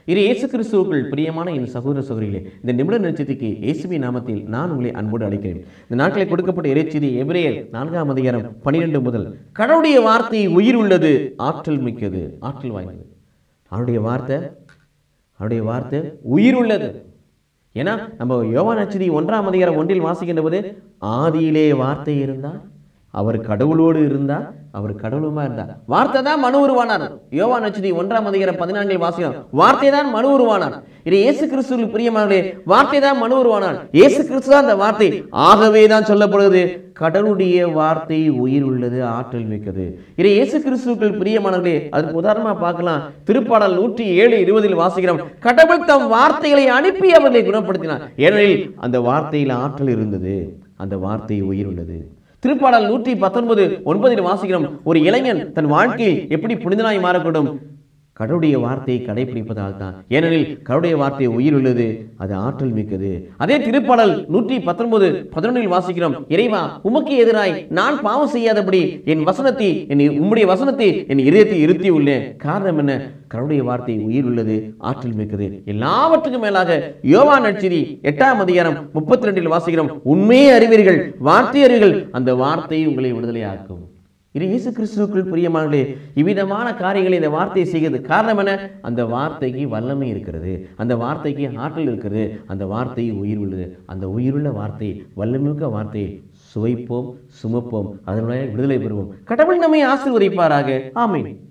இது இயேசு கிறிஸ்துவுக்குள் பிரியமான என் சகோதர சகோதரிகளே இந்த நிமிட நிச்சயத்துக்கு இயேசுவி நாமத்தில் நான் உங்களை அன்போடு அழைக்கிறேன் இந்த நாட்களை கொடுக்கப்பட்ட இறைச்செய்தி எபிரேயர் நான்காம் அதிகாரம் பனிரெண்டு முதல் கடவுளுடைய வார்த்தை உயிர் உள்ளது ஆற்றல் மிக்கது ஆற்றல் வாய்ந்தது அவருடைய வார்த்தை அவருடைய வார்த்தை உயிர் உள்ளது ஏன்னா நம்ம யோவான் நச்சதி ஒன்றாம் அதிகாரம் ஒன்றில் வாசிக்கின்ற போது ஆதியிலே வார்த்தை இருந்தால் அவர் கடவுளோடு இருந்தா அவர் கடவுளுமா இருந்தார் வார்த்தை தான் மனு உருவானார் யோவான் நச்சதி ஒன்றாம் அதிகாரம் பதினான்கில் வாசிக்கிறோம் வார்த்தை தான் மனு உருவானார் இது இயேசு கிறிஸ்துவில் பிரியமானே வார்த்தை தான் மனு உருவானார் இயேசு கிறிஸ்து தான் அந்த வார்த்தை ஆகவே தான் சொல்லப்படுகிறது கடவுளுடைய வார்த்தை உயிர் உள்ளது ஆற்றல் மிக்கது இது இயேசு கிறிஸ்துக்கள் பிரியமானவர்களே அதுக்கு உதாரணமா பார்க்கலாம் திருப்பாடல் நூற்றி ஏழு இருபதில் வாசிக்கிறோம் கடவுள் தம் வார்த்தைகளை அனுப்பி அவர்களை குணப்படுத்தினார் ஏனெனில் அந்த வார்த்தையில் ஆற்றல் இருந்தது அந்த வார்த்தை உயிர் உள்ளது திருப்பாடல் நூற்றி பத்தொன்பது ஒன்பதில் வாசிக்கிறோம் ஒரு இளைஞன் தன் வாழ்க்கையில் எப்படி புனிதனாய் மாறக்கூடும் கடவுளுடைய வார்த்தையை கடைபிடிப்பதால் தான் ஏனெனில் கடவுளுடைய வார்த்தை உயிர் உள்ளது அது ஆற்றல் மிக்கது அதே திருப்பாடல் நூற்றி பத்தொன்பது பதினொன்றில் வாசிக்கிறோம் இறைவா உமக்கு எதிராய் நான் பாவம் செய்யாதபடி என் வசனத்தை என் உம்முடைய வசனத்தை என் இதயத்தில் இருத்தி உள்ளேன் காரணம் என்ன கடவுளுடைய வார்த்தை உயிர் உள்ளது ஆற்றல் மிக்கது எல்லாவற்றுக்கும் மேலாக யோவா நட்சதி எட்டாம் அதிகாரம் முப்பத்தி ரெண்டில் வாசிக்கிறோம் உண்மையே அறிவீர்கள் வார்த்தை அறிவீர்கள் அந்த வார்த்தை உங்களை விடுதலையாக்கும் இது இயேசு கிறிஸ்துவுக்குள் பிரியமானே இவ்விதமான காரியங்களை இந்த வார்த்தை செய்கிறது காரணம் என்ன அந்த வார்த்தைக்கு வல்லமை இருக்கிறது அந்த வார்த்தைக்கு ஆற்றல் இருக்கிறது அந்த வார்த்தை உயிர் உள்ளது அந்த உயிருள்ள வார்த்தை வல்லமிக்க வார்த்தையை சுவைப்போம் சுமப்போம் அதனுடைய விடுதலை பெறுவோம் கடவுள் நம்மை ஆசீர்வதிப்பாராக ஆமென்